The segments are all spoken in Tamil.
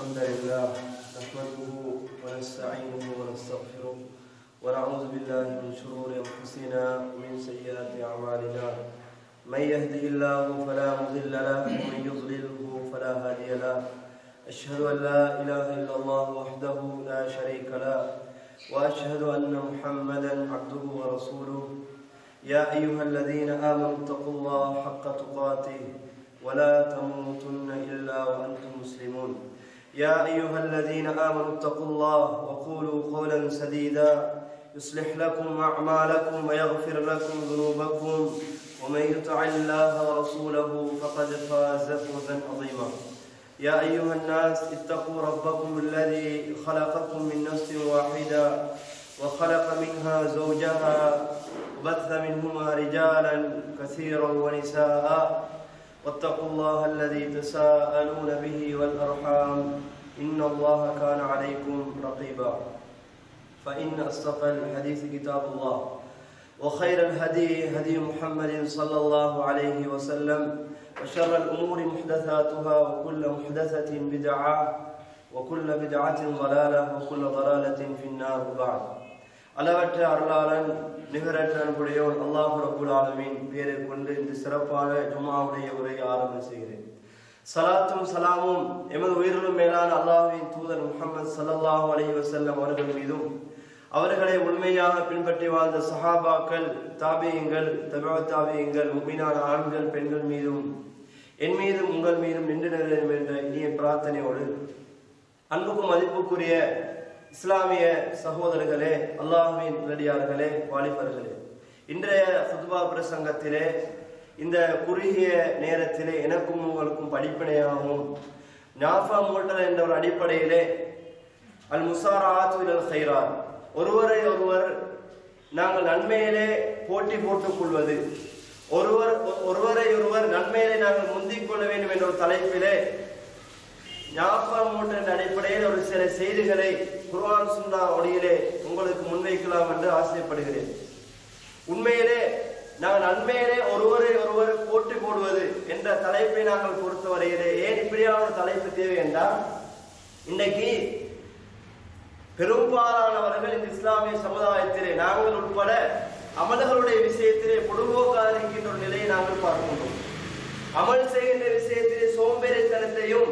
الحمد لله نحمده ونستعينه ونستغفره ونعوذ بالله من شرور انفسنا ومن سيئات اعمالنا من يهده الله فلا مضل له ومن يضلله فلا هادي له اشهد ان لا اله الا الله وحده لا شريك له واشهد ان محمدا عبده ورسوله يا ايها الذين امنوا اتقوا الله حق تقاته ولا تموتن الا وانتم مسلمون يا ايها الذين امنوا اتقوا الله وقولوا قولا سديدا يصلح لكم اعمالكم ويغفر لكم ذنوبكم ومن يطع الله ورسوله فقد فاز فوزا عظيما يا ايها الناس اتقوا ربكم الذي خلقكم من نفس واحده وخلق منها زوجها وبث منهما رجالا كثيرا ونساء واتقوا الله الذي تساءلون به والأرحام إن الله كان عليكم رقيبا فإن أصدق الحديث كتاب الله وخير الهدي هدي محمد صلى الله عليه وسلم وشر الأمور محدثاتها وكل محدثة بدعة وكل بدعة ضلالة وكل ضلالة في النار بعد அளவற்ற அருளாளன் நிகரற்ற அன்புடையோன் அல்லாஹு ரபுல் ஆலமீன் பேரை கொண்டு இந்த சிறப்பான ஜுமாவுடைய உரையை ஆரம்பம் செய்கிறேன் சலாத்தும் சலாமும் எமது உயிரிலும் மேலான அல்லாஹுவின் தூதர் முகமது சல்லல்லாஹு அலைஹி வஸல்லம் அவர்கள் மீதும் அவர்களை உண்மையாக பின்பற்றி வாழ்ந்த சஹாபாக்கள் தாபியங்கள் தபா தாபியங்கள் முக்மினான ஆண்கள் பெண்கள் மீதும் என் மீதும் உங்கள் மீதும் நின்று நிறுவனம் என்ற இனிய பிரார்த்தனையோடு அன்புக்கும் மதிப்புக்குரிய இஸ்லாமிய சகோதரர்களே அல்லாஹுவின் நடிகார்களே வாலிபர்களே இன்றைய ஃபுத்பா பிரசங்கத்திலே இந்த குறுகிய நேரத்திலே எனக்கும் உங்களுக்கும் படிப்பினையாகவும் நாஃபா மோட்டல் என்ற ஒரு அடிப்படையிலே அல் முசாராத் இலல் ஹைரான் ஒருவரை ஒருவர் நாங்கள் நன்மையிலே போட்டி போட்டுக் கொள்வது ஒருவர் ஒருவரை ஒருவர் நன்மையிலே நாங்கள் முந்திக் கொள்ள வேண்டும் என்ற ஒரு தலைப்பிலே ஞாபகம் என்ற அடிப்படையில் ஒரு சில செய்திகளை குர்ஆன் சுன்னா ஒளியிலே உங்களுக்கு முன்வைக்கலாம் என்று ஆசைப்படுகிறேன் உண்மையிலே நாங்கள் நன்மையிலே ஒருவரை ஒருவர் போட்டி போடுவது என்ற தலைப்பை நாங்கள் பொறுத்தவரையிலே ஏன் இப்படியான ஒரு தலைப்பு தேவை என்றால் இன்னைக்கு பெரும்பாலானவர்கள் இந்த இஸ்லாமிய சமுதாயத்திலே நாங்கள் உட்பட அமல்களுடைய விஷயத்திலே பொடுபோக்காக இருக்கின்ற ஒரு நிலையை நாங்கள் பார்க்கின்றோம் அமல் செய்கின்ற விஷயத்திலே சோம்பேறித்தனத்தையும்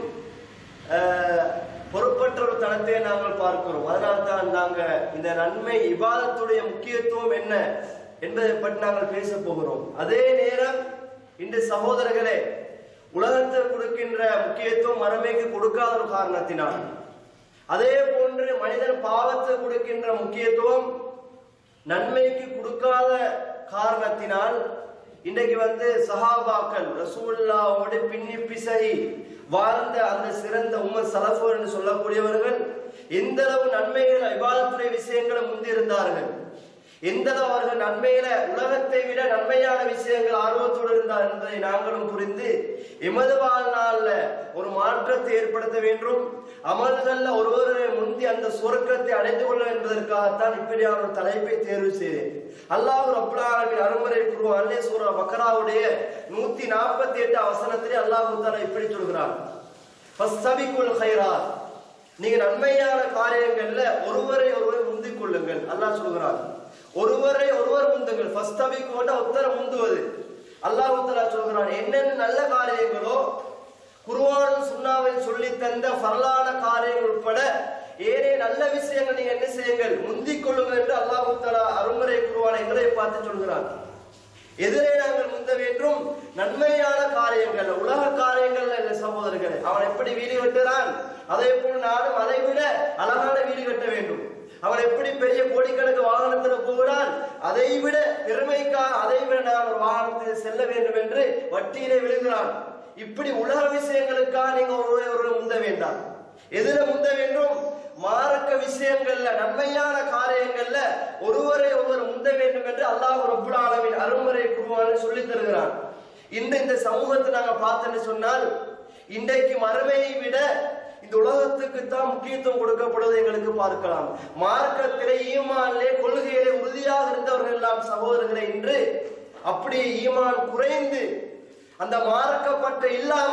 பொறுப்பற்ற ஒரு தனத்தை நாங்கள் பார்க்கிறோம் அதனால் தான் நாங்க இந்த நன்மை இபாதத்துடைய முக்கியத்துவம் என்ன என்பதை பற்றி நாங்கள் பேச போகிறோம் அதே நேரம் இன்று சகோதரர்களே உலகத்தில் கொடுக்கின்ற முக்கியத்துவம் மறுமைக்கு கொடுக்காத ஒரு காரணத்தினால் அதே போன்று மனிதன் பாவத்தை கொடுக்கின்ற முக்கியத்துவம் நன்மைக்கு கொடுக்காத காரணத்தினால் இன்றைக்கு வந்து சஹாபாக்கள் ரசூல்லாவோடு பின்னி பிசகி வாழ்ந்த அந்த சிறந்த உம சலஃபு என்று சொல்லக்கூடியவர்கள் எந்த அளவு நன்மைகள் விவாதத்துறை விஷயங்களை முந்திருந்தார்கள் எந்த அளவு அவர்கள் நன்மையில உலகத்தை விட நன்மையான விஷயங்கள் ஆர்வத்தோடு இருந்தார் என்பதை நாங்களும் புரிந்து எமது வாழ்நாள்ல ஒரு மாற்றத்தை ஏற்படுத்த வேண்டும் அமல்கள்ல ஒருவரை முந்தி அந்த சுவர்க்கத்தை அடைந்து கொள்ள என்பதற்காகத்தான் இப்படியான ஒரு தலைப்பை தேர்வு செய்தேன் அல்லாஹ் ரபுல்லாவின் அருமுறை குருவான் அல்லே சூரா பக்கராவுடைய நூத்தி நாற்பத்தி எட்டு அவசரத்திலே அல்லாஹு தாலா இப்படி சொல்கிறான் ஹைராத் நீங்க நன்மையான காரியங்கள்ல ஒருவரை ஒருவர் முந்திக் கொள்ளுங்கள் அல்லாஹ் சொல்கிறான் ஒருவரை ஒருவர் முந்துங்கள் ஃபர்ஸ்ட் அபிக்கோட்ட உத்தர முந்துவது அல்லாஹ் உத்தரா சொல்கிறான் என்னென்ன நல்ல காரியங்களோ குருவானும் சுண்ணாவில் சொல்லி தந்த பரலான காரியங்கள் உட்பட ஏனே நல்ல விஷயங்கள் நீங்க என்ன செய்யுங்கள் முந்திக் கொள்ளுங்கள் என்று அல்லாஹு தலா அருமுறை குருவான எங்களை பார்த்து சொல்கிறான் எதிரே நாங்கள் முந்த வேண்டும் நன்மையான காரியங்கள் உலக காரியங்கள் என்ற சகோதரர்கள் அவன் எப்படி வீடு கட்டுறான் அதே போல் நானும் அதை விட அழகான வீடு கட்ட வேண்டும் அவன் எப்படி பெரிய கோடிக்கணக்கு வாகனத்துல போகிறான் அதை விட பெருமைக்காக அதை விட நான் ஒரு வாகனத்தில் செல்ல வேண்டும் என்று வட்டியிலே விழுகிறான் இப்படி உலக விஷயங்களுக்காக நீங்க ஒரு ஒரு முந்த வேண்டாம் எதுல முந்த வேண்டும் மார்க்க விஷயங்கள்ல நன்மையான காரியங்கள்ல ஒருவரை ஒருவர் முந்த வேண்டும் என்று அல்லாஹ் ரப்புல் ஆலமின் அருமுறை குருவான சொல்லி தருகிறான் இந்த இந்த சமூகத்தை நாங்க பார்த்தோன்னு சொன்னால் இன்றைக்கு மறுமையை விட இந்த உலகத்துக்கு தான் முக்கியத்துவம் கொடுக்கப்படுவதை எங்களுக்கு பார்க்கலாம் மார்க்கத்திலே ஈமானிலே கொள்கையிலே உறுதியாக இருந்தவர்கள் எல்லாம் சகோதரர்களை இன்று அப்படி ஈமான் குறைந்து அந்த மார்க்கப்பட்ட இல்லாமல்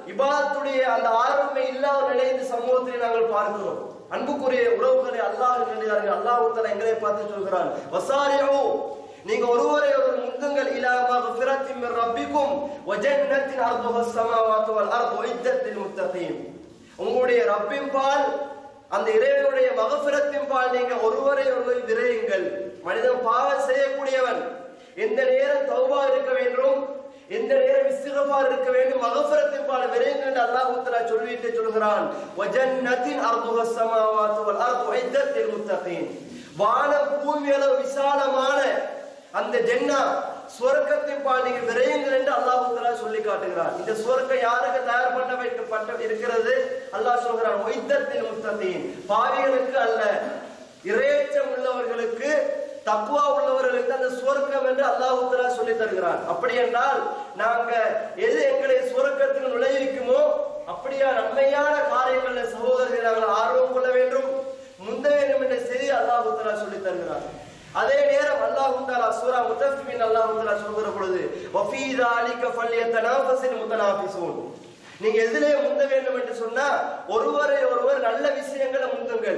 இபாதத்துடைய அந்த ஆர்வமே இல்லாத நிலை இந்த சமூகத்தில் நாங்கள் பார்க்கிறோம் அன்புக்குரிய உறவுகளை அல்லாஹ் நினைந்தார்கள் அல்லாஹ் தஆலா எங்களை பார்த்து சொல்கிறான் வசாரியோ நீங்க ஒருவரை ஒரு முந்துங்கள் இலா மக்ஃபிரத்தின் மின் ரப்பிக்கும் வ ஜன்னத்தின் அர்துஹா ஸமாவாத்து வல் அர்து உஇத்தத் லில் முத்தகீன் உங்களுடைய ரப்பின் பால் அந்த இறைவனுடைய மகபிரத்தின் பால் நீங்க ஒருவரை ஒருவர் விரையுங்கள் மனிதன் பாவம் செய்யக்கூடியவன் எந்த நேரம் தௌபா இருக்க வேண்டும் எந்த நேரம் இஸ்திகபார் இருக்க வேண்டும் மகபிரத்தின் பால் விரையுங்கள் என்று அல்லாஹ் தஆலா சொல்லிட்டு சொல்கிறான் வஜன்னத்தின் அர்துஹ ஸமாவாத்து வல் அர்து உஇத்தத் லில் முத்தகீன் வானம் பூமி அளவு விசாலமான அந்த ஜென்னா சுவர்க்கத்தின் பால் நீங்கள் விரையுங்கள் என்று அல்லாஹ் தஆலா சொல்லி காட்டுகிறார் இந்த சுவர்க்கம் யாருக்கு தயார் பண்ண வைக்கப்பட்ட இருக்கிறது அல்லாஹ் சொல்கிறான் ஒய்தத்தில் முத்தத்தீன் பாவிகளுக்கு அல்ல இறையச்சம் உள்ளவர்களுக்கு தக்குவா உள்ளவர்களுக்கு அந்த சுவர்க்கம் என்று அல்லாஹ் தஆலா சொல்லி தருகிறான் அப்படி என்றால் நாங்க எது எங்களை சுவர்க்கத்தில் நுழைவிக்குமோ அப்படியா நன்மையான காரியங்கள்ல சகோதரர்களை நாங்கள் ஆர்வம் கொள்ள வேண்டும் முந்த வேண்டும் என்ற செய்தி அல்லாஹ் தஆலா சொல்லி தருகிறான் அதே நேரம் அல்லாஹ் தஆலா சூரா முத்தஃபிஃபின் அல்லாஹ் தஆலா சொல்கிற பொழுது வஃபீ ذَلِكَ فَلْيَتَنَافَسِ الْمُتَنَافِسُونَ நீங்க எதிலே முந்த வேண்டும் என்று சொன்னா ஒருவரை ஒருவர் நல்ல விஷயங்களை முந்துங்கள்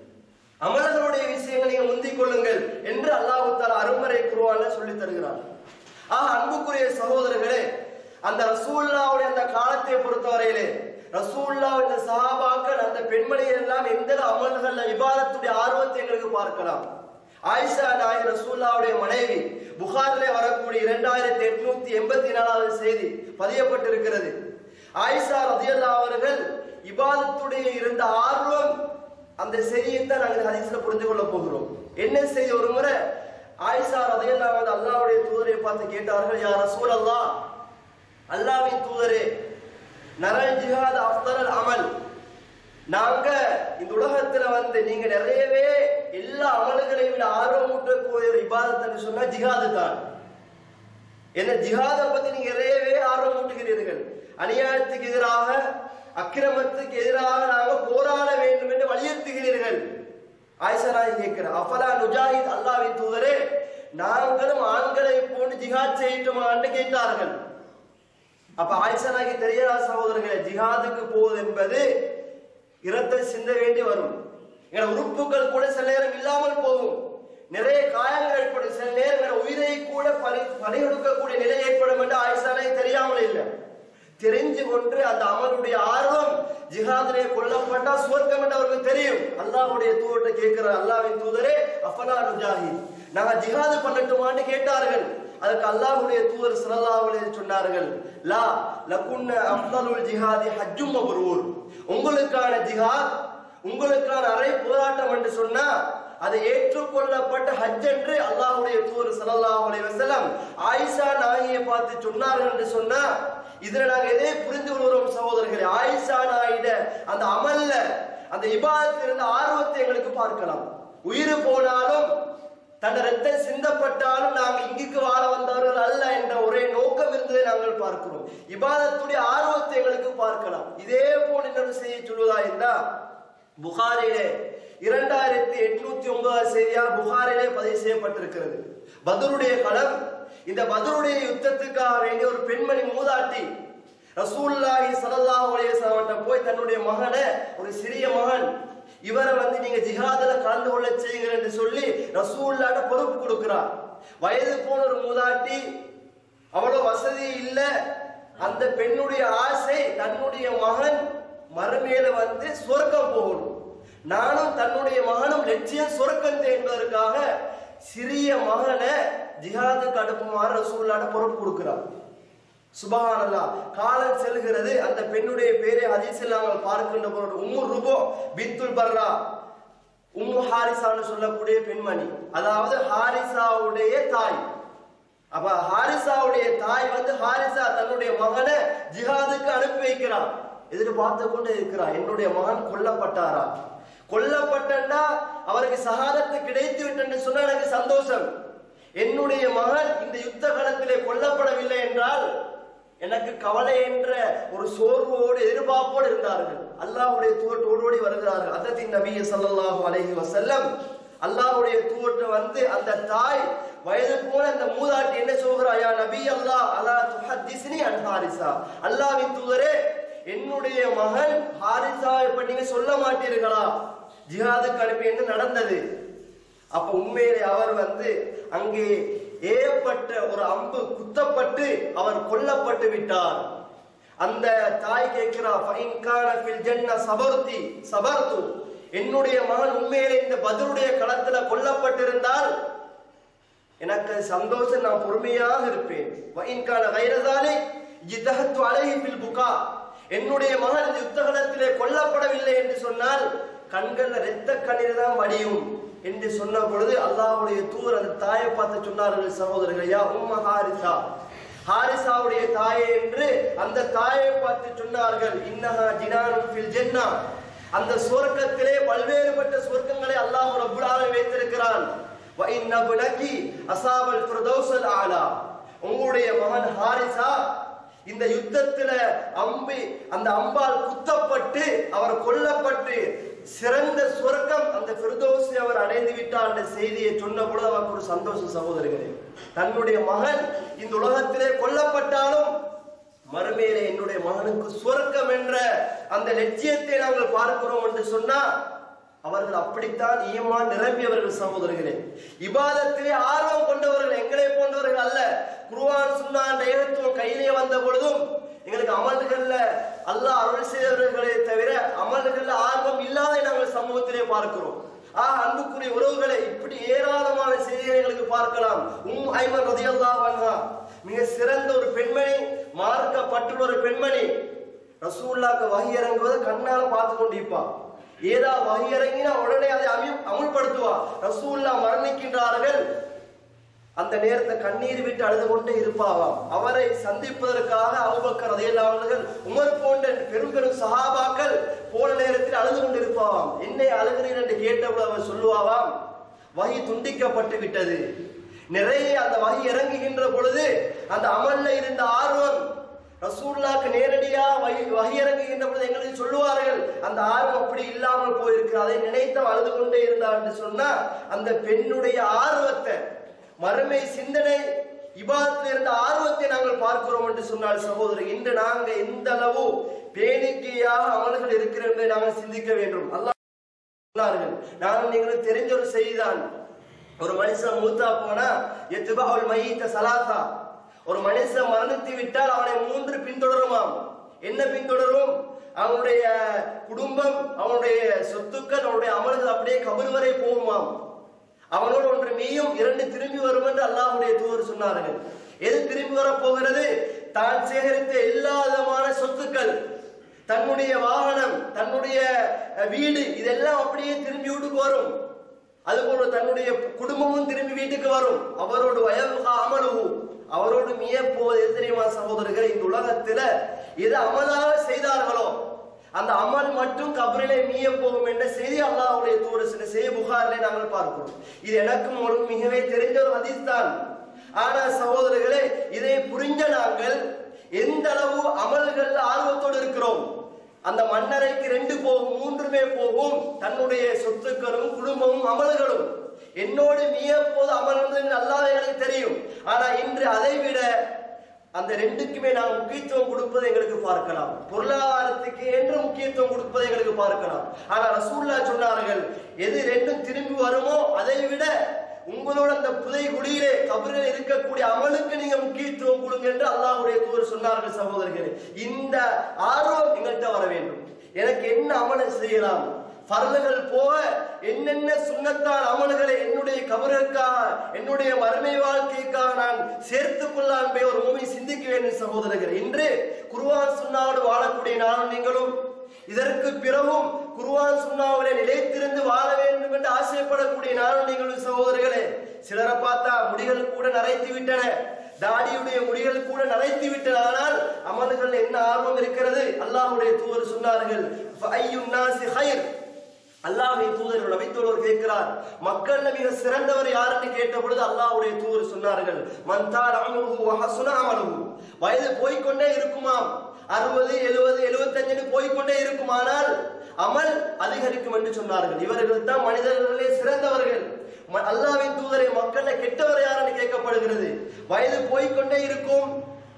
அமல்களுடைய விஷயங்களை நீங்க முந்திக் கொள்ளுங்கள் என்று அல்லாஹ் தஆலா அருமறை குர்ஆன்ல சொல்லி தருகிறார் ஆக அன்புக்குரிய சகோதரர்களே அந்த ரசூலுல்லாவுடைய அந்த காலத்தை பொறுத்தவரையிலே ரசூல்லா இந்த சஹாபாக்கள் அந்த பெண்மணிகள் எல்லாம் எந்த அமல்கள் இபாதத்துடைய ஆர்வத்தை எங்களுக்கு பார்க்கலாம் ஆயிஷா நாயர் ரசூல்லாவுடைய மனைவி புகாரிலே வரக்கூடிய இரண்டாயிரத்தி எட்நூத்தி எண்பத்தி நாலாவது செய்தி பதியப்பட்டிருக்கிறது ஆயிஷா ரதியல்லா அவர்கள் இபாதத்துடைய இருந்த ஆர்வம் அந்த செய்தியை தான் நாங்கள் ஹதீஸ்ல புரிந்து கொள்ள போகிறோம் என்ன செய்தி ஒரு முறை ஆயிஷா ரதியல்லா வந்து அல்லாஹ்வுடைய தூதரை பார்த்து கேட்டார்கள் யா ரசூல் அல்லாஹ் அல்லாஹ்வின் தூதரே நரல் ஜிஹாத் அஃதல் அமல் நாங்க இந்த உலகத்துல வந்து நீங்க நிறையவே எல்லா அமல்களையும் விட ஆர்வமூட்டக்கூடிய ஒரு இபாதத்னு சொன்னா ஜிஹாது தான் என்ன ஜிஹாதை பத்தி நீங்க நிறையவே ஆர்வம் ஊட்டுகிறீர்கள் அநியாயத்துக்கு எதிராக அக்கிரமத்துக்கு எதிராக நாங்க போராட வேண்டும் என்று வலியுறுத்துகிறீர்கள் ஆயிஷா நாயகி கேட்கிறார் அஃபலா நுஜாஹித் அல்லாஹ்வின் தூதரே நாங்களும் ஆண்களை போன்று ஜிஹாத் செய்யட்டுமான்னு கேட்டார்கள் அப்ப ஆயிஷா நாயகி தெரியாத சகோதரர்களே ஜிஹாதுக்கு போவது என்பது இரத்தை சிந்த வேண்டி வரும் என உறுப்புகள் கூட சில நேரம் இல்லாமல் போகும் நிறைய காயங்கள் ஏற்படும் சில நேரம் உயிரை கூட பறி பறிகொடுக்கக்கூடிய நிலை ஏற்படும் என்று ஆயிஷாலை தெரியாமல் இல்லை தெரிஞ்சு கொண்டு அந்த அமலுடைய ஆர்வம் ஜிஹாதிலே கொல்லப்பட்டா சுவர்க்கம் என்று அவருக்கு தெரியும் அல்லாஹ்வுடைய தூதர்கிட்ட கேட்கிறார் அல்லாஹ்வின் தூதரே அஃபலா நுஜாஹித் நாங்க ஜிஹாது பண்ணட்டுமான்னு கேட்டார்கள் அதுக்கு அல்லாஹ்வுடைய தூதர் ஸல்லல்லாஹு அலைஹி சொன்னார்கள் லா லகுன்ன அஃதலுல் ஜிஹாதி ஹஜ்ஜும் மப்ரூர் உங்களுக்கான ஜிஹாத் உங்களுக்கான அரை போராட்டம் என்று சொன்னா அதை ஏற்றுக்கொள்ளப்பட்ட ஹஜ் என்று அல்லாஹ்வுடைய தூதர் ஸல்லல்லாஹு அலைஹி வஸல்லம் ஆயிஷா நாயியை பார்த்து சொன்னார்கள் என்று சொன்னா இதுல நாங்க எதை புரிந்து கொள்கிறோம் சகோதரர்களே ஆயிஷா நாயிட அந்த அமல்ல அந்த இபாதத்தில் இருந்த ஆர்வத்தை எங்களுக்கு பார்க்கலாம் உயிர் போனாலும் தன் ரத்தம் சிந்தப்பட்டாலும் நாங்கள் இங்குக்கு வாழ வந்தவர்கள் அல்ல என்ற ஒரே நோக்கம் இருந்ததை நாங்கள் பார்க்கிறோம் இபாதத்துடைய ஆர்வத்தை எங்களுக்கு பார்க்கலாம் இதே போல் இன்னொரு செய்தி சொல்வதா இருந்தா புகாரிலே இரண்டாயிரத்தி எட்நூத்தி ஒன்பதாவது செய்தியா புகாரிலே பதிவு செய்யப்பட்டிருக்கிறது பதருடைய களம் இந்த பதருடைய யுத்தத்துக்காக வேண்டிய ஒரு பெண்மணி மூதாட்டி ரசூலுல்லாஹி ஸல்லல்லாஹு அலைஹி வஸல்லம் போய் தன்னுடைய மகனை ஒரு சிறிய மகன் இவரை வந்து நீங்க ஜிஹாதுல கலந்து கொள்ள செய்யுங்க என்று சொல்லி ரசூல்லாட்ட பொறுப்பு கொடுக்கிறார் வயது போன ஒரு மூதாட்டி அவ்வளவு வசதி இல்ல அந்த பெண்ணுடைய ஆசை தன்னுடைய மகன் மறுமையில வந்து சொர்க்கம் போகணும் நானும் தன்னுடைய மகனும் லட்சியம் சொர்க்கம் என்பதற்காக சிறிய மகனை ஜிஹாதுக்கு அனுப்புமாறு ரசூல்லாட்ட பொறுப்பு கொடுக்கிறார் சுபஹானல்லாஹ் காலம் செல்கிறது அந்த பெண்ணுடைய பேரை ஹதீஸில் நாங்கள் பார்க்கின்ற பொருள் உம்மு ருபோ பித்துல் பர்ரா உம்மு ஹாரிசான்னு சொல்லக்கூடிய பெண்மணி அதாவது ஹாரிசாவுடைய தாய் அப்ப ஹாரிசாவுடைய தாய் வந்து ஹாரிசா தன்னுடைய மகனை ஜிஹாதுக்கு அனுப்பி வைக்கிறார் எதிர்பார்த்து கொண்டு இருக்கிறார் என்னுடைய மகன் கொல்லப்பட்டாரா கொல்லப்பட்டா அவருக்கு சகாதத்து கிடைத்து விட்டென்று சொன்னா எனக்கு சந்தோஷம் என்னுடைய மகன் இந்த யுத்த களத்திலே கொல்லப்படவில்லை என்றால் எனக்கு கவலை என்ற ஒரு சோர்வோடு எதிர்பார்ப்போடு இருந்தார்கள் அல்லாஹ்வுடைய தூவட்டு ஓடோடி வருகிறார்கள் அதத்தின் நபிய ஸல்லல்லாஹு அலைஹி வஸல்லம் அல்லாஹ்வுடைய தூவட்டு வந்து அந்த தாய் வயது போன அந்த மூதாட்டி என்ன சொல்கிறா யா நபி அல்லாஹ் அலா துஹத்திஸ்னி அன் ஹாரிசா அல்லாஹ்வின் தூதரே என்னுடைய மகன் ஹாரிசா இப்ப நீங்க சொல்ல மாட்டீர்களா ஜிஹாதுக்கு அனுப்பி என்ன நடந்தது அப்ப உண்மையிலே அவர் வந்து அங்கே ஏற்பட்ட ஒரு அம்பு குத்தப்பட்டு அவர் கொல்லப்பட்டு விட்டார் அந்த தாய் கேட்கிறா "ஃபைன் கான ஃபில் ஜன்ன சபர்தி சபர்து என்னுடைய மகன் உண்மையிலே இந்த பதருடைய களத்துல கொல்லப்பட்டிருந்தால் எனக்கு சந்தோஷம் நான் பொறுமையாக இருப்பேன் "வஇன் கான கைரதாலே ஜிதஹத்து அலைஹி ஃபில் புகா என்னுடைய மகன் இந்த யுத்தகலத்திலே கொல்லப்படவில்லை என்று சொன்னால் கண்கள்ல இரத்த கண்ணீர் தான் வடியும் என்று சொன்ன பொழுது அல்லாஹ்வுடைய தூதர் அந்த தாயை பார்த்து சொன்னார்கள் சகோதரர்கள் யா உம்ம ஹாரிசா ஹாரிசாவுடைய தாயே என்று அந்த தாயை பார்த்து சொன்னார்கள் இன்னஹா ஜினானும் ஃபில் ஜன்னா அந்த சுவர்க்கத்திலே பல்வேறுபட்ட சுவர்க்கங்களை அல்லாஹ் ரப்புல் ஆலமீன் வைத்திருக்கிறான் வ இன்ன புனகி அஸாபல் ஃபிர்தௌஸல் ஆலா உங்களுடைய மகன் ஹாரிசா இந்த யுத்தத்துல அம்பி அந்த அம்பால் குத்தப்பட்டு அவர் கொல்லப்பட்டு சிறந்த சுவர்க்கம் அந்த ஃபிர்தௌஸை அவர் அடைந்து விட்டார் என்ற செய்தியை சொன்ன பொழுது அவருக்கு ஒரு சந்தோஷம் சகோதரர்களே தன்னுடைய மகன் இந்த உலகத்திலே கொல்லப்பட்டாலும் மறுமையிலே என்னுடைய மகனுக்கு சுவர்க்கம் என்ற அந்த லட்சியத்தை நாங்கள் பார்க்கிறோம் என்று சொன்னா அவர்கள் அப்படித்தான் ஈமான் நிரம்பியவர்கள் சகோதரர்களே இபாதத்திலே ஆர்வம் கொண்டவர்கள் எங்களை போன்றவர்கள் அல்ல குருவான் சுன்னா என்ற ஏகத்துவம் கையிலே வந்த பொழுதும் எங்களுக்கு அமல்கள்ல அல்லாஹ் அருள் செய்தவர்களே தவிர அமல்கள்ல ஆர்வம் இல்லாத நாங்கள் சமூகத்திலே பார்க்கிறோம் ஆ அன்புக்குரிய உறவுகளை இப்படி ஏராளமான செய்திகளை எங்களுக்கு பார்க்கலாம் உம் ஐமன் ரதியல்லாஹு அன்ஹா மிக சிறந்த ஒரு பெண்மணி மார்க்கப்பட்டுள்ள ஒரு பெண்மணி ரசூல்லாக்கு வகை இறங்குவதை கண்ணால பார்த்து கொண்டிருப்பா ஏதா வகை இறங்கினா உடனே அதை அமி- அமுல்படுத்துவா ரசூல்லா மரணிக்கின்றார்கள் அந்த நேரத்தை கண்ணீர் விட்டு அழுது கொண்டே இருப்பாவாம் அவரை சந்திப்பதற்காக அபூபக்கர் ரலியல்லாஹு உமர் போன்ற பெரும் பெரும் சஹாபாக்கள் போன நேரத்தில் அழுது கொண்டு இருப்பாவாம் என்னை அழுகிறேன் என்று கேட்டபோது அவர் சொல்லுவாவாம் வகை துண்டிக்கப்பட்டு விட்டது நிறைய அந்த வகை இறங்குகின்ற பொழுது அந்த அமல்ல இருந்த ஆர்வம் ரசூல்லாக்கு நேரடியா வகை வகை இறங்குகின்ற பொழுது எங்களுக்கு சொல்லுவார்கள் அந்த ஆர்வம் அப்படி இல்லாமல் போயிருக்கு அதை நினைத்து அவள் அழுது கொண்டே இருந்தார் என்று சொன்னா அந்த பெண்ணுடைய ஆர்வத்தை மறுமை சிந்தனை இபாதத்தில் இருந்த ஆர்வத்தை நாங்கள் பார்க்கிறோம் என்று சொன்னால் சகோதரர் இன்று நாங்க எந்த அளவு பேணிக்கையாக அமல்கள் இருக்கிறோம் என்பதை நாங்கள் சிந்திக்க வேண்டும் அல்லாஹ் சொன்னார்கள் நானும் நீங்களும் தெரிஞ்ச ஒரு செய்திதான் ஒரு மனுஷன் மூத்தா போனா எத்துபா அவள் மையத்த சலாத்தா ஒரு மனுஷன் மரணித்து விட்டால் அவனை மூன்று பின்தொடருமாம் என்ன பின்தொடரும் அவனுடைய குடும்பம் அவனுடைய சொத்துக்கள் அவனுடைய அமல்கள் அப்படியே கபர் வரை போகுமாம் அவனோடு ஒன்று நீயும் இரண்டு திரும்பி வரும் என்று அல்லாஹ்வுடைய தூதர் சொன்னார்கள் எது திரும்பி வரப் போகிறது தான் சேகரித்த எல்லா விதமான சொத்துக்கள் தன்னுடைய வாகனம் தன்னுடைய அஹ், வீடு இதெல்லாம் அப்படியே திரும்பி வீட்டுக்கு வரும் அதுபோல தன்னுடைய குடும்பமும் திரும்பி வீட்டுக்கு வரும் அவரோடு வயது அமலுகு அவரோடு மிய போவது எது தெரியுமா சகோதரர்கள் இந்த உலகத்துல எது அமலாக செய்தார்களோ அந்த அமல் மட்டும் கபரிலே மீய போகும் என்ற செய்தி அல்லாஹ்வுடைய தூர சில செய்தி புகாரிலே நாங்கள் பார்க்கிறோம் இது எனக்கும் உங்களுக்கு மிகவே தெரிஞ்ச ஒரு ஹதீஸ் தான் ஆனா சகோதரர்களே இதை புரிஞ்ச நாங்கள் எந்த அளவு அமல்கள் ஆர்வத்தோடு இருக்கிறோம் அந்த மன்னரைக்கு ரெண்டு போகும் மூன்றுமே போகும் தன்னுடைய சொத்துக்களும் குடும்பமும் அமல்களும் என்னோடு மிக போது அமர்ந்து நல்லாவே எனக்கு தெரியும் ஆனா இன்று அதை விட அந்த ரெண்டுக்குமே நாம் முக்கியத்துவம் கொடுப்பதை எங்களுக்கு பார்க்கலாம் பொருளாதாரத்துக்கு என்று முக்கியத்துவம் கொடுப்பதை எங்களுக்கு பார்க்கலாம் ஆனா ரசூல்லா சொன்னார்கள் எது ரெண்டும் திரும்பி வருமோ அதை விட உங்களோட அந்த புதை குடியிலே கபரில் இருக்கக்கூடிய அமலுக்கு நீங்க முக்கியத்துவம் கொடுங்க என்று அல்லாஹ்வுடைய தூதர் சொன்னார்கள் சகோதரர்களே இந்த ஆர்வம் எங்கள்கிட்ட வர வேண்டும் எனக்கு என்ன அமலை செய்யலாம் பரலுகள் போக என்னென்ன சுண்ணத்தான் அமல்களை என்னுடைய கபருக்காக என்னுடைய மறுமை வாழ்க்கைக்காக நான் சேர்த்துக் கொள்ளலாம் என்பதை ஒரு மூவி சிந்திக்க வேண்டும் சகோதரர்கள் இன்று குருவான் சுண்ணாவோடு வாழக்கூடிய நானும் நீங்களும் இதற்கு பிறகும் குருவான் சுண்ணாவிலே நிலைத்திருந்து வாழ வேண்டும் என்று ஆசைப்படக்கூடிய நானும் நீங்களும் சகோதரர்களே சிலரை பார்த்தா முடிகள் கூட நரைத்து விட்டன தாடியுடைய முடிகள் கூட நரைத்து விட்டன ஆனால் அமல்கள் என்ன ஆர்வம் இருக்கிறது அல்லாஹ்வுடைய தூதர் சொன்னார்கள் "ஃபஅய்யுன் நாஸி ஹைர் அல்லாஹ்வின் தூதர் நபித்தோழர் கேட்கிறார் மக்கள்ல மிக சிறந்தவர் யார் என்று கேட்ட பொழுது அல்லாஹ்வுடைய தூதர் சொன்னார்கள் மன்தார் அமலுஹு வ ஹஸுன அமலுஹு வயது போய்க்கொண்டே இருக்குமாம் அறுபது எழுபது எழுபத்தஞ்சுன்னு போய்க்கொண்டே இருக்குமானால் அமல் அதிகரிக்கும் என்று சொன்னார்கள் இவர்கள் தான் மனிதர்களே சிறந்தவர்கள் ம- அல்லாஹ்வின் தூதரை மக்கள்ல கெட்டவர் யார் என்று கேட்கப்படுகிறது வயது போய்க்கொண்டே இருக்கும்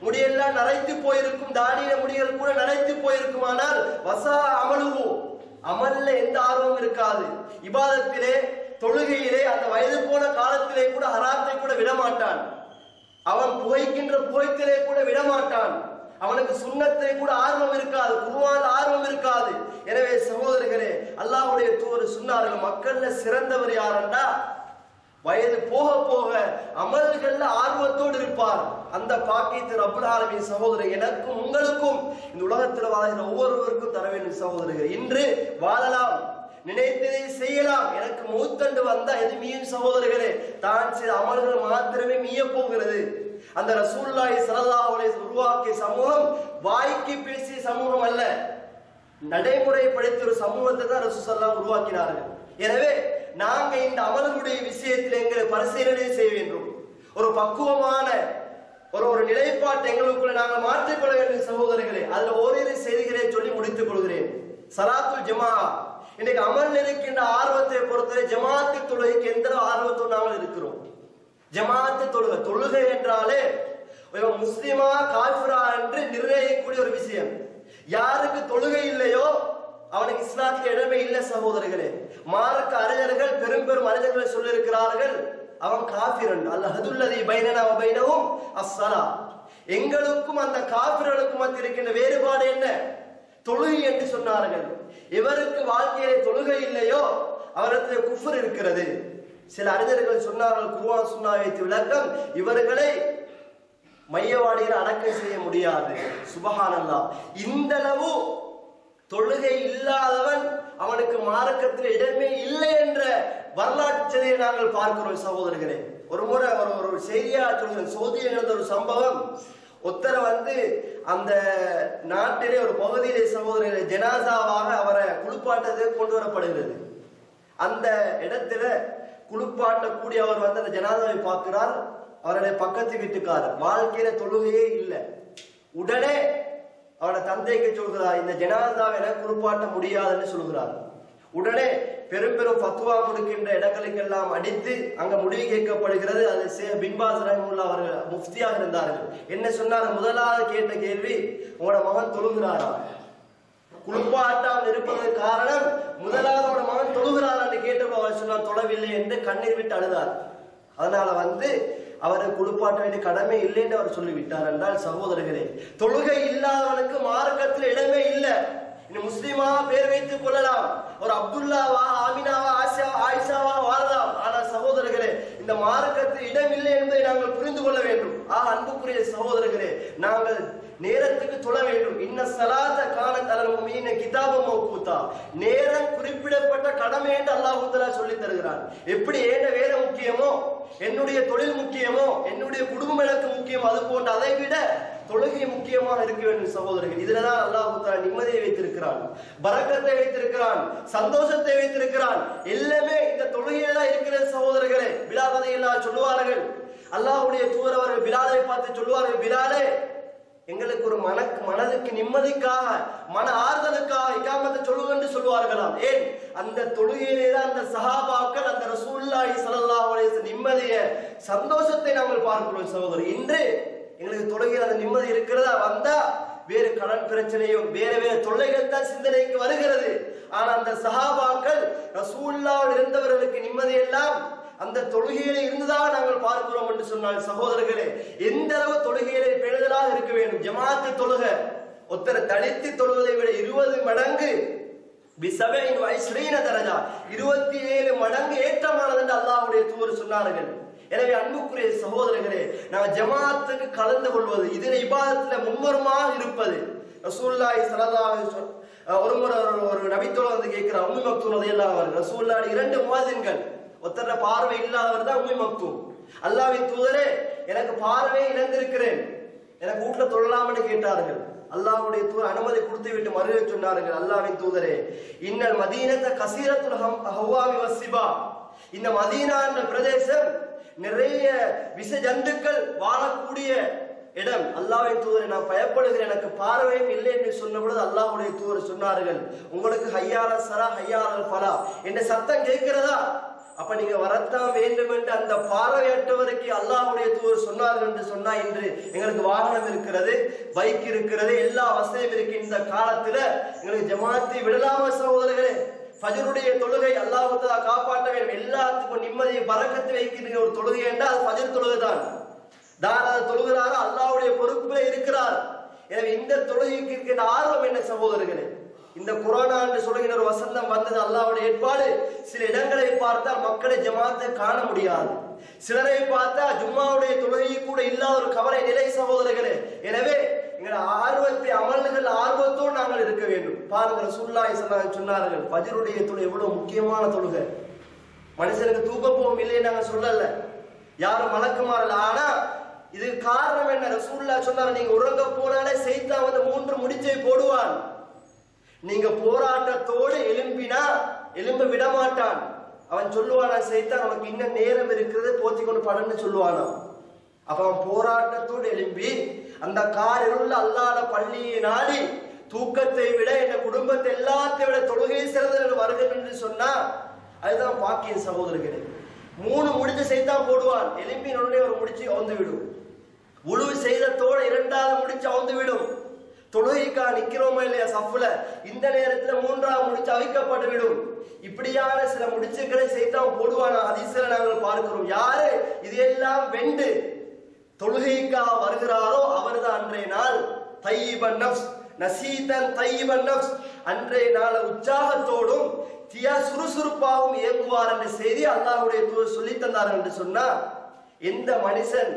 முடியெல்லாம் நரைத்து போயிருக்கும் தாடியில முடிகள் கூட நரைத்து போயிருக்குமானால் வசா அமலுகு அமல்ல எந்த ஆர்வம் இருக்காது இபாதத்திலே தொழுகையிலே அந்த வயது போன காலத்திலே கூட ஹராத்தை கூட விடமாட்டான் அவன் புகைக்கின்ற புகைத்திலே கூட விடமாட்டான் அவனுக்கு சுண்ணத்தை கூட ஆர்வம் இருக்காது குருவான் ஆர்வம் இருக்காது எனவே சகோதரர்களே அல்லாஹ்வுடைய தூதர் சொன்னார்கள் மக்கள்ல சிறந்தவர் யாருன்னா வயது போக போக அமல்கள்ல ஆர்வத்தோடு இருப்பார் அந்த பாக்கியத்தை ரப்புல் ஆலமீன் சகோதரர் எனக்கும் உங்களுக்கும் இந்த உலகத்தில் வாழ்கிற ஒவ்வொருவருக்கும் தர வேண்டும் சகோதரர்கள் இன்று வாழலாம் நினைத்ததை செய்யலாம் எனக்கு மூத்தண்டு வந்தா எது மீயும் சகோதரர்களே தான் சில அமல்கள் மாத்திரமே மீய போகிறது அந்த ரசூலுல்லாஹி ஸல்லல்லாஹு அலைஹி வஸல்லம் உருவாக்கிய சமூகம் வாய்க்கு பேசிய சமூகம் அல்ல நடைமுறைப்படுத்திய ஒரு சமூகத்தை தான் ரசூசல்லா உருவாக்கினார்கள் எனவே நாங்க இந்த அமல்களுடைய விஷயத்தில் எங்களை பரிசீலனை செய்ய வேண்டும் ஒரு பக்குவமான ஒரு ஒரு நிலைப்பாட்டை எங்களுக்குள்ள நாங்கள் மாற்றிக்கொள்ள வேண்டும் சகோதரர்களே அதுல ஓரிரு செய்திகளை சொல்லி முடித்துக் கொள்கிறேன் சலாத்துல் ஜமா இன்னைக்கு அமர்ந்து இருக்கின்ற ஆர்வத்தை பொறுத்தவரை ஜமாத்து தொழுகைக்கு எந்த ஆர்வத்தோடு நாங்கள் இருக்கிறோம் ஜமாத்து தொழுகை தொழுகை என்றாலே இவன் முஸ்லிமா காஃபிரா என்று நிர்ணயிக்கக்கூடிய ஒரு விஷயம் யாருக்கு தொழுகை இல்லையோ அவனுக்கு இஸ்லாத்தில் இடமே இல்லை சகோதரர்களே மார்க்க அறிஞர்கள் பெரும் பெரும் அறிஞர்களை சொல்லியிருக்கிறார்கள் அவன் காஃபிரன் அல்ல ஹதுல்லதி பைனனா பைனவும் அஸ்ஸலா எங்களுக்கும் அந்த காஃபிரனுக்கும் மத்தியில் இருக்கின்ற வேறுபாடு என்ன தொழுகை என்று சொன்னார்கள் இவருக்கு வாழ்க்கையிலே தொழுகை இல்லையோ அவருக்கு குஃபர் இருக்கிறது சில அறிஞர்கள் சொன்னார்கள் குர்ஆன் சுன்னா வைத்து விளக்கம் இவர்களை மையவாடியில் அடக்கம் செய்ய முடியாது சுபஹானல்லா இந்த அளவு தொழுகை இல்லாதவன் அவனுக்கு மார்க்கத்தில் இடமே இல்லை என்ற வரலாற்று செய்தியை நாங்கள் பார்க்கிறோம் சகோதரர்களே ஒரு முறை ஒரு ஒரு செய்தியா சொல்கிறேன் சவுதியில் நடந்த ஒரு சம்பவம் ஒத்தரை வந்து அந்த நாட்டிலே ஒரு பகுதியிலே சகோதரர்களே ஜனாசாவாக அவரை குளிப்பாட்டது கொண்டு வரப்படுகிறது அந்த இடத்துல குளிப்பாட்டக்கூடிய அவர் வந்து அந்த ஜனாதாவை பார்க்கிறார் அவருடைய பக்கத்து வீட்டுக்காரர் வாழ்க்கையில தொழுகையே இல்லை உடனே அவரோட தந்தைக்கு சொல்கிறார் இந்த ஜனாதாவை என குளிப்பாட்ட முடியாதுன்னு சொல்கிறார் உடனே பெரும் பெரும் பத்துவா கொடுக்கின்ற இடங்களுக்கெல்லாம் அடித்து அங்க முடிவு கேட்கப்படுகிறது அது சே பின்பாஸ் ரஹிமுல்லா அவர்கள் முஃப்தியாக இருந்தார்கள் என்ன சொன்னார் முதலாவது கேட்ட கேள்வி உங்களோட மகன் தொழுகிறாரா குளிப்பாட்டாமல் இருப்பதற்கு காரணம் முதலாவது அவரோட மகன் தொழுகிறார் என்று கேட்டப்போ அவர் சொன்னார் தொழவில்லை என்று கண்ணீர் விட்டு அழுதார் அதனால வந்து அவரை குளிப்பாட்ட வேண்டிய கடமை இல்லை என்று அவர் சொல்லிவிட்டார் என்றால் சகோதரர்களே தொழுகை இல்லாதவனுக்கு மார்க்கத்தில் இடமே இல்லை இனி முஸ்லிமா பேர் வைத்துக் கொள்ளலாம் ஒரு அப்துல்லாவா ஆமினாவா ஆசியா ஆயிஷாவா வாழலாம் ஆனால் சகோதரர்களே இந்த மார்க்கத்தில் இடம் இல்லை என்பதை நாங்கள் புரிந்து கொள்ள வேண்டும் ஆ அன்புக்குரிய சகோதரர்களே நாங்கள் நேரத்துக்கு தொழ வேண்டும் இன்ன சலாத்த காண தலன் மீன கிதாபம் மௌகூத்தா நேரம் குறிப்பிடப்பட்ட கடமை என்று அல்லாஹு தஆலா சொல்லி தருகிறான் எப்படி ஏன வேலை முக்கியமோ என்னுடைய தொழில் முக்கியமோ என்னுடைய குடும்பம் எனக்கு முக்கியம் அது போன்ற அதை விட தொழுகை முக்கியமாக இருக்க வேண்டும் சகோதரர்கள் இதுலதான் அல்லாஹு தஆலா நிம்மதியை வைத்திருக்கிறான் பரக்கத்தை வைத்திருக்கிறான் சந்தோஷத்தை வைத்திருக்கிறான் எல்லாமே இந்த தொழுகையில தான் இருக்கிறது சகோதரர்களே பிலால் எல்லாம் சொல்லுவார்கள் அல்லாஹ்வுடைய தூதரவர்கள் பிலாலை பார்த்து சொல்லுவார்கள் பிலாலே எங்களுக்கு ஒரு மன மனதுக்கு நிம்மதிக்காக மன ஆறுதலுக்காக இக்காமத்தை சொல்லுங்க என்று சொல்லுவார்களாம் ஏன் அந்த தொழுகையிலே தான் அந்த சஹாபாக்கள் அந்த ரசூலுல்லாஹி ஸல்லல்லாஹு அலைஹி வஸல்லம் நிம்மதிய சந்தோஷத்தை நாங்கள் பார்க்கிறோம் சகோதரர் இன்று எங்களுக்கு தொழுகையில் அந்த நிம்மதி இருக்கிறதா வந்தா வேறு கடன் பிரச்சனையும் வேற வேற தொல்லைகள் தான் சிந்தனைக்கு வருகிறது ஆனா அந்த சஹாபாக்கள் ரசூல்லாவில் இருந்தவர்களுக்கு நிம்மதி எல்லாம் அந்த தொழுகையில இருந்துதான் நாங்கள் பார்க்கிறோம் என்று சொன்னால் சகோதரர்களே எந்த அளவு தொழுகையிலே பேணுதலாக இருக்க வேண்டும் ஜமாத்து தொழுக ஒருத்தரை தனித்து தொழுவதை விட இருபது மடங்கு பிசபையின் வைஸ்ரீன தரஜா இருபத்தி ஏழு மடங்கு ஏற்றமானது என்று அல்லாஹ்வுடைய தூதர் சொன்னார்கள் எனவே அன்புக்குரிய சகோதரர்களே நான் ஜமாத்துக்கு கலந்து கொள்வது இதில் இபாதத்துல முன்வருமாக இருப்பது ரசூல்லாய் சலல்லாஹு ஒரு முறை ஒரு- ஒரு நபித்தோட வந்து கேட்கிறார் உம்மி மக்தூம் அதையெல்லாம் அவர் ரசூல்லாடி இரண்டு முவாதின்கள் ஒத்தர பார்வை இல்லாதவர் தான் உம்மி மக்தூம் அல்லாஹ்வின் தூதரே எனக்கு பார்வை இழந்திருக்கிறேன் எனக்கு வீட்டுல தொழலாம்னு கேட்டார்கள் அல்லாஹ்வுடைய தூதர் அனுமதி கொடுத்து விட்டு மறுவை சொன்னார்கள் அல்லாஹ்வின் தூதரே இன்னல் மதீனத்த கசீரத்துல் ஹம் ஹவ்வாமி வசிபா இந்த மதீனா என்ற பிரதேசம் நிறைய விஷ ஜந்துக்கள் வாழக்கூடிய இடம் அல்லாஹ்வின் தூதரை நான் பயப்படுகிறேன் எனக்கு பார்வையும் இல்லை என்று சொன்ன பொழுது அல்லாஹ்வுடைய தூதர் சொன்னார்கள் உங்களுக்கு ஹையால சரா ஹையால ஃபலா என்ற சத்தம் கேட்கிறதா அப்ப நீங்க வரத்தான் வேண்டும் என்று அந்த பார்வையற்றவருக்கு அல்லாஹ்வுடைய தூதர் சொன்னார்கள் என்று சொன்னா இன்று எங்களுக்கு வாகனம் இருக்கிறது பைக் இருக்கிறது எல்லா வசதியும் இருக்கு இந்த காலத்துல எங்களுக்கு ஜமாத்தை விடலாம சகோதரர்களே ஃபஜருடைய தொழுகை அல்லாஹ் காப்பாற்ற வேண்டும் எல்லாத்துக்கும் நிம்மதியை பறக்கத்து வைக்கிற ஒரு தொழுகை என்றால் அது ஃபஜர் தொழுகை தான் தாராள தொழுகிறாரோ அல்லாஹ்வுடைய பொறுப்பிலே இருக்கிறார் எனவே இந்த தொழுகைக்கு இருக்கின்ற ஆர்வம் என்ன சகோதரர்களே இந்த குரானா என்று சொல்லுகிற ஒரு வசந்தம் வந்தது அல்லாஹ்வுடைய ஏற்பாடு சில இடங்களை பார்த்தால் மக்களை ஜமாத்தை காண முடியாது சிலரை பார்த்தா ஜும்மாவுடைய தொழுகை கூட இல்லாத ஒரு கவலை நிலை சகோதரர்களே எனவே எங்கள் ஆர்வத்தை அமல்கள் ஆர்வத்தோடு நாங்கள் இருக்க வேண்டும் பாருங்கள் சுல்லாய் சொன்னார்கள் பஜருடைய தொழுகை எவ்வளவு முக்கியமான தொழுகை மனுஷனுக்கு தூக்கம் போகும் இல்லையே நாங்க சொல்லல யாரும் மலக்குமாறல ஆனா இது காரணம் என்ன ரசூல்லா சொன்னார் நீங்க உறங்க போனாலே சைத்தான் வந்து மூன்று முடிச்சை போடுவான் நீங்க போராட்டத்தோடு எழும்பினா எழும்ப விட மாட்டான் அவன் சொல்லுவானா சைத்தான் உனக்கு இன்னும் நேரம் இருக்கிறது போத்தி கொண்டு படன்னு சொல்லுவானா அப்ப அவன் போராட்டத்தோடு எழும்பி அந்த காரிருள்ள அல்லாத பள்ளியை நாடி தூக்கத்தை விட என் குடும்பத்தை எல்லாத்தை விட தொழுகை சிறந்த வருகிறேன் என்று சொன்னா அதுதான் பாக்கியம் சகோதரர்களே மூணு முடிச்சு செய்தான் போடுவான் எலும்பின் உடனே ஒரு முடிச்சு அவுந்து விடும் உழு செய்தத்தோட இரண்டாவது முடிச்சு அவுந்து விடும் தொழுகைக்கா நிக்கிறோமா இல்லையா சஃப்ல இந்த நேரத்துல மூன்றாவது முடிச்சு அவிக்கப்பட்டு விடும் இப்படியான சில முடிச்சுக்களை செய்தான் போடுவானா அதிசல நாங்கள் பார்க்கிறோம் யாரு இதையெல்லாம் வெண்டு தொழுகைக்காக வருகிறாரோ அவர்தான் அன்றைய நாள் தையிபன் நஃப்ஸ் நசீதன் தையிபன் நஃப்ஸ் அன்றைய நாள் உற்சாகத்தோடும் தியா சுறுசுறுப்பாகவும் இயங்குவார் என்ற செய்தி அல்லாஹ்வுடைய தூதர் சொல்லி தந்தார் என்று சொன்னா எந்த மனுஷன்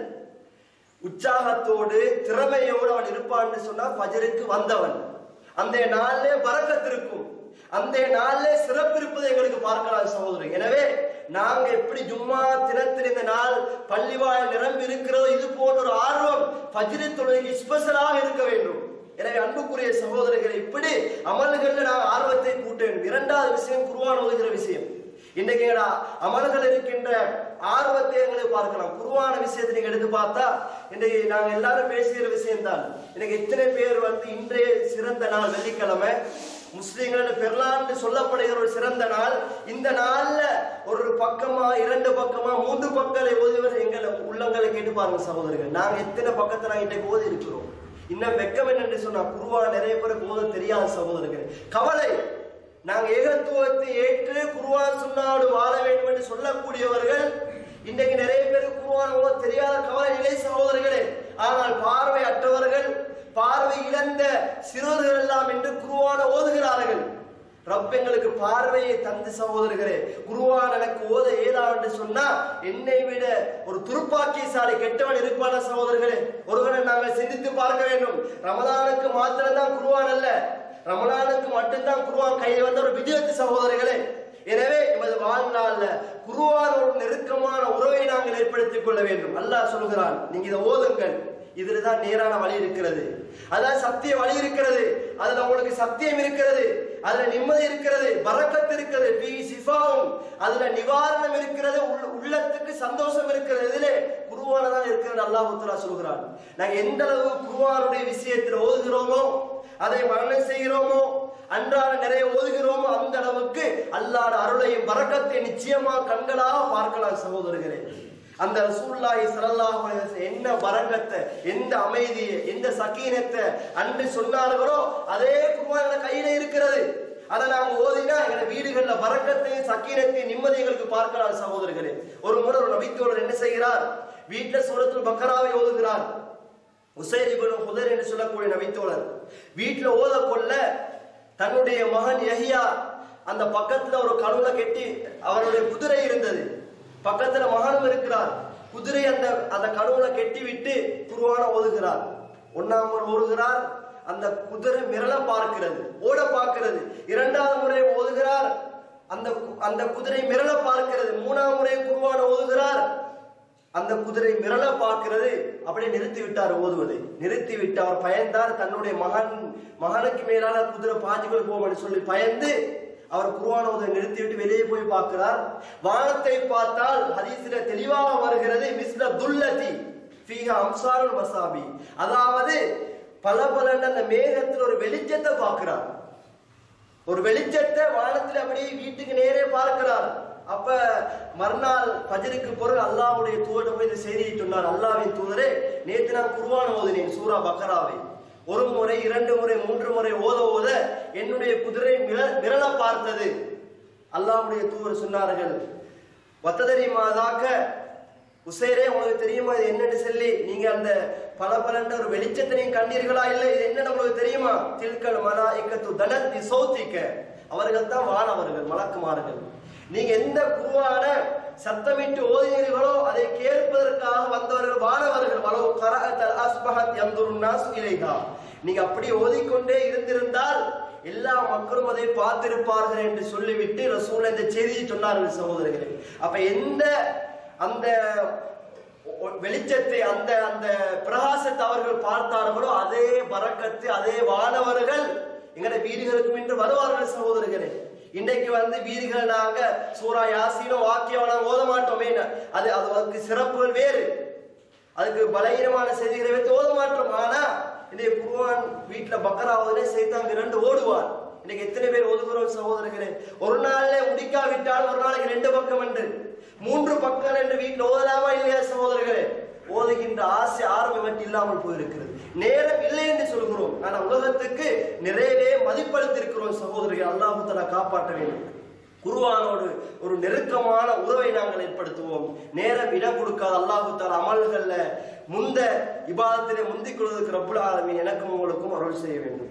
உற்சாகத்தோடு திறமையோடு அவன் இருப்பான் என்று சொன்னா பஜருக்கு வந்தவன் அந்த நாளிலே பறக்கத்திருக்கும் அந்த நாளிலே சிறப்பு இருப்பதை எங்களுக்கு பார்க்கலாம் சகோதரன் எனவே நாங்க எப்படி ஜும்மா தினத்தில் இந்த நாள் பள்ளிவாய் நிரம்பி இருக்கிறதோ இது போன்ற ஒரு ஆர்வம் பஜ்ரி தொழுகை ஸ்பெஷலாக இருக்க வேண்டும் எனவே அன்புக்குரிய சகோதரர்களை இப்படி அமல்கள்ல நான் ஆர்வத்தை கூட்ட வேண்டும் இரண்டாவது விஷயம் குருவான் ஓதுகிற விஷயம் இன்றைக்கு எங்கட அமல்கள் இருக்கின்ற ஆர்வத்தை எங்களுக்கு பார்க்கலாம் குருவான விஷயத்தை நீங்க எடுத்து பார்த்தா இன்றைக்கு நாங்க எல்லாரும் பேசுகிற விஷயம் தான் இன்னைக்கு எத்தனை பேர் வந்து இன்றைய சிறந்த நாள் வெள்ளிக்கிழமை முஸ்லிம்கள் பெருளாண்டு சொல்லப்படுகிற ஒரு சிறந்த நாள் இந்த நாள்ல ஒரு பக்கமா இரண்டு பக்கமா மூன்று பக்கங்களை ஓதுவர் எங்கள் உள்ளங்களை கேட்டு பாருங்க சகோதரர்கள் நாங்க எத்தனை பக்கத்தை நாங்க இன்றைக்கு ஓதி இருக்கிறோம் இன்னும் வெக்கம் என்னன்னு சொன்னா குருவா நிறைய பேருக்கு ஓத தெரியாத சகோதரர்கள் கவலை நாங்கள் ஏகத்துவத்தை ஏற்று குருவான் சொன்னாடு வாழ வேண்டும் என்று சொல்லக்கூடியவர்கள் இன்றைக்கு நிறைய பேர் குருவான் ஓத தெரியாத கவலை நிலை சகோதரர்களே ஆனால் பார்வை அற்றவர்கள் பார்வை இழந்த சிறுவர்கள் எல்லாம் என்று குருவான ஓதுகிறார்கள் ரப் எங்களுக்கு பார்வையை தந்து சகோதரர்களே குருவான் எனக்கு ஓத ஏதா என்று சொன்னா என்னை விட ஒரு துருப்பாக்கியசாலி கெட்டவன் இருப்பான சகோதரர்களே ஒருவனை நாங்கள் சிந்தித்து பார்க்க வேண்டும் ரமதானுக்கு மாத்திரம்தான் குருவான் அல்ல ரமலானுக்கு மட்டும்தான் குருவான் கையில் வந்த ஒரு விஜயத்து சகோதரர்களே எனவே எமது வாழ்நாள்ல குருவான் ஒரு நெருக்கமான உறவை நாங்கள் ஏற்படுத்திக் கொள்ள வேண்டும் அல்லாஹ் சொல்கிறான் நீங்க இதை ஓதுங்கள் இதுல தான் நேரான வழி இருக்கிறது அதான் சத்திய வழி இருக்கிறது அதுல உங்களுக்கு சத்தியம் இருக்கிறது அதுல நிம்மதி இருக்கிறது பரக்கத்து இருக்கிறது பி சிஃபாவும் அதுல நிவாரணம் இருக்கிறது உள்ள- உள்ளத்துக்கு சந்தோஷம் இருக்கிறது இதிலே குருவான தான் இருக்கிறது அல்லாஹ் உத்தரா சொல்கிறான் நாங்க எந்த அளவு குருவானுடைய விஷயத்தில் ஓதுகிறோமோ அதை மரணம் செய்கிறோமோ அன்றாட நிறைய ஓதுகிறோமோ அந்த அளவுக்கு அல்லாட அருளையும் பரக்கத்தை நிச்சயமா கண்களாக பார்க்கலாம் சகோதரர்களே அந்த ரசூலுல்லாஹி ஸல்லல்லாஹு அலைஹி வஸல்லம் என்ன பரக்கத்தை எந்த அமைதியை எந்த சக்கீனத்தை அன்று சொன்னார்களோ அதே குர்ஆன்ல கையில இருக்கிறது அதை நாம் ஓதினா எங்க வீடுகள்ல பரக்கத்தையும் சக்கீனத்தையும் நிம்மதி எங்களுக்கு பார்க்கலாம் சகோதரர்களே ஒரு முறை ஒரு நபித்தோழர் என்ன செய்கிறார் வீட்டுல சூரத்துல் பக்கராவை ஓதுகிறார் உசைர் இப்னு ஹுதைர் என்று சொல்லக்கூடிய நபித்தோழர் வீட்டுல ஓத கொள்ள தன்னுடைய மகன் யஹியா அந்த பக்கத்துல ஒரு கழுவுல கெட்டி அவருடைய குதிரை இருந்தது பக்கத்துல மகனும் இருக்கிறார் குதிரை அந்த அந்த கழுவுல கெட்டி விட்டு குருவான ஓதுகிறார் ஒன்னாம் முறை ஓடுகிறார் அந்த குதிரை மிரள பார்க்கிறது ஓட பார்க்கிறது இரண்டாவது முறை ஓதுகிறார் அந்த கு- அந்த குதிரை மிரள பார்க்கிறது மூணாம் முறை குருவான ஓதுகிறார் அந்த குதிரை மிரள பார்க்கிறது அப்படியே நிறுத்தி விட்டார் ஓதுவதை நிறுத்தி விட்டு அவர் பயந்தார் தன்னுடைய மகன் மகனுக்கு மேலான குதிரை பாஞ்சுகள் போகும் சொல்லி பயந்து அவர் குருவான ஓதை நிறுத்தி விட்டு வெளியே போய் பார்க்கிறார் வானத்தை பார்த்தால் ஹதீஸ்ல தெளிவாக வருகிறது மிஸ்ல துல்லதி ஃபீஹா அம்சாருல் மசாபி அதாவது பல அந்த மேகத்தில் ஒரு வெளிச்சத்தை பார்க்கிறார் ஒரு வெளிச்சத்தை வானத்தில் அப்படியே வீட்டுக்கு நேரே பார்க்கிறார் அப்ப மறுநாள் பஜருக்கு பிறகு அல்லாஹ்வுடைய தூதர் போய் இந்த செய்தியை சொன்னார் அல்லாஹ்வின் தூதரே நேத்து நான் குர்ஆன் ஓதினேன் சூரா பக்கராவை ஒரு முறை இரண்டு முறை மூன்று முறை ஓத ஓத என்னுடைய குதிரை மிர- மிரள பார்த்தது அல்லாஹ்வுடைய தூதர் சொன்னார்கள் வத்ததரி மாதாக்க உசேரே உங்களுக்கு தெரியுமா இது என்னன்னு சொல்லி நீங்க அந்த பல பலன்ற ஒரு வெளிச்சத்தை நீங்க கண்டீர்களா இல்ல இது என்னன்னு உங்களுக்கு தெரியுமா தில்கல் மலாய்க்கத்து தனத்தி சௌத்திக்க அவர்கள் தான் வானவர்கள் மலக்குமார்கள் நீங்க எந்த குருவான சத்தமிட்டு ஓதினீர்களோ அதை கேட்பதற்காக வந்தவர்கள் வானவர்கள் வலவு கரஅத் அஸ்பஹத் யந்துருன் நாசு இலைஹா நீங்க அப்படி ஓதிக்கொண்டே இருந்திருந்தால் எல்லா மக்களும் அதை பார்த்திருப்பார்கள் என்று சொல்லிவிட்டு ரசூல் இந்த செய்தியை சொன்னார்கள் சகோதரர்களே அப்ப எந்த அந்த ஒ- வெளிச்சத்தை அந்த அந்த பிரகாசத்தை அவர்கள் பார்த்தார்களோ அதே பறக்கத்து அதே வானவர்கள் எங்கட வீடுகளுக்கும் இன்று வருவார்கள் சகோதரர்களே இன்றைக்கு வந்து வீடுகள் நாங்க சூரா யாசீனோ வாக்கியம் நாங்க ஓத மாட்டோமே அது அது அதுக்கு சிறப்புகள் வேறு அதுக்கு பலகீனமான செய்திகளை வைத்து ஓத மாட்டோம் ஆனா இன்னைக்கு குருவான் வீட்டுல பக்கராவதிலே சேர்த்தாங்க இரண்டு ஓடுவார் இன்னைக்கு எத்தனை பேர் ஒதுக்குறோம் சகோதரர்களே ஒரு நாள்ல முடிக்காவிட்டால் ஒரு நாளைக்கு ரெண்டு பக்கம் என்று மூன்று பக்கம் என்று வீட்டுல ஓதலாமா இல்லையா சகோதரர்களே ஓதுகின்ற ஆசை ஆர்வம் மட்டும் இல்லாமல் போயிருக்கிறது நேரம் இல்லை என்று சொல்கிறோம் ஆனா உலகத்துக்கு நிறையவே மதிப்படுத்திருக்கிறோம் சகோதரர்கள் அல்லாஹு தஆலா காப்பாற்ற வேண்டும் குருவானோடு ஒரு நெருக்கமான உறவை நாங்கள் ஏற்படுத்துவோம் நேரம் இடம் கொடுக்காத அல்லாஹு தாலா அமல்கள்ல முந்த இபாதத்திலே முந்திக் கொள்வதற்கு ரப்புல் ஆலமீன் எனக்கும் உங்களுக்கும் அருள் செய்ய வேண்டும்